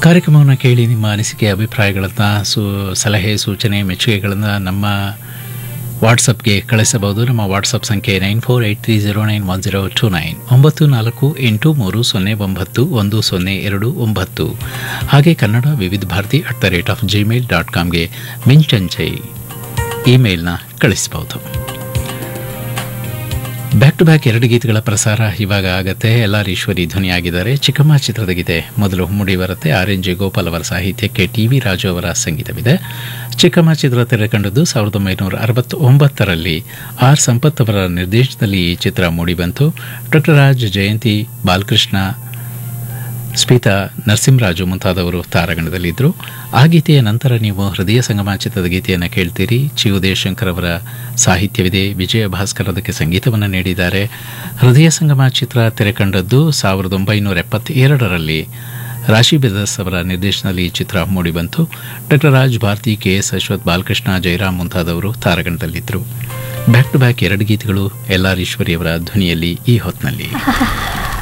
ಕಾರ್ಯಕ್ರಮವನ್ನು ಕೇಳಿ ನಿಮ್ಮ ಅನಿಸಿಕೆ ಅಭಿಪ್ರಾಯಗಳನ್ನು ಸು ಸಲಹೆ ಸೂಚನೆ ಮೆಚ್ಚುಗೆಗಳನ್ನು ನಮ್ಮ ವಾಟ್ಸಪ್ಗೆ ಕಳಿಸಬಹುದು ನಮ್ಮ ವಾಟ್ಸಪ್ ಸಂಖ್ಯೆ nine four eight three zero nine one zero two nine ಒಂಬತ್ತು ನಾಲ್ಕು ಎಂಟು ಮೂರು ಸೊನ್ನೆ ಒಂಬತ್ತು ಒಂದು ಸೊನ್ನೆ ಎರಡು ಒಂಬತ್ತು ಹಾಗೆ Kannada Vividh Bharati at the rate of Gmail dot ಕಾಮ್ಗೆ ಮಿಂಚಂಚೈ ಇಮೇಲ್ನ ಕಳಿಸಬಹುದು ಬ್ಯಾಕ್ ಟು ಬ್ಯಾಕ್ ಎರಡು ಗೀತೆಗಳ ಪ್ರಸಾರ ಇವಾಗ ಆಗತ್ತೆ ಎಲ್ಲಾರ್ ಈಶ್ವರಿ ಧ್ವನಿಯಾಗಿದ್ದಾರೆ ಚಿಕ್ಕಮ್ಮ ಚಿತ್ರದ ಗೀತೆ ಮೊದಲು ಮೂಡಿ ಬರುತ್ತೆ ಆರ್ ಎನ್ ಜೆ ಗೋಪಾಲ್ ಅವರ ಸಾಹಿತ್ಯಕ್ಕೆ ಟಿ ವಿ ರಾಜು ಅವರ ಸಂಗೀತವಿದೆ ಚಿಕ್ಕಮ್ಮ ಚಿತ್ರ ತೆರೆ ಕಂಡದ್ದು ಸಾವಿರದ ಒಂಬೈನೂರ ಅರವತ್ತೊಂಬತ್ತರಲ್ಲಿ ಆರ್ ಸಂಪತ್ ಅವರ ನಿರ್ದೇಶನದಲ್ಲಿ ಈ ಚಿತ್ರ ಮೂಡಿಬಂತು ಡಾಕ್ಟರ್ ರಾಜ್ ಜಯಂತಿ ಬಾಲಕೃಷ್ಣ ಸ್ಮಿತಾ ನರಸಿಂಹರಾಜು ಮುಂತಾದವರು ತಾರಾಗಣದಲ್ಲಿದ್ದರು ಆ ಗೀತೆಯ ನಂತರ ನೀವು ಹೃದಯ ಸಂಗಮ ಚಿತ್ರದ ಗೀತೆಯನ್ನು ಕೇಳ್ತೀರಿ ಚಿ ಉದಯಶಂಕರ್ ಅವರ ಸಾಹಿತ್ಯವಿದೆ ವಿಜಯ ಭಾಸ್ಕರ್ ಅದಕ್ಕೆ ಸಂಗೀತವನ್ನು ನೀಡಿದ್ದಾರೆ ಹೃದಯ ಸಂಗಮ ಚಿತ್ರ ತೆರೆಕಂಡದ್ದು ಸಾವಿರದ ಒಂಬೈನೂರ ಎಪ್ಪತ್ತೇಳರಲ್ಲಿ ರಾಶಿ ಬ್ರದರ್ಸ್ ಅವರ ನಿರ್ದೇಶನದಲ್ಲಿ ಈ ಚಿತ್ರ ಮೂಡಿಬಂತು doctor Raj Bharathi K S Ashwath Balakrishna Jayaram ಮುಂತಾದವರು ತಾರಾಗಣದಲ್ಲಿದ್ದರು ಬ್ಯಾಕ್ ಟು ಬ್ಯಾಕ್ ಎರಡು ಗೀತೆಗಳು ಎಲ್ ಆರ್ ಈಶ್ವರಿ ಅವರ ಧ್ವನಿಯಲ್ಲಿ ಈ ಹೊತ್ತಿನಲ್ಲಿ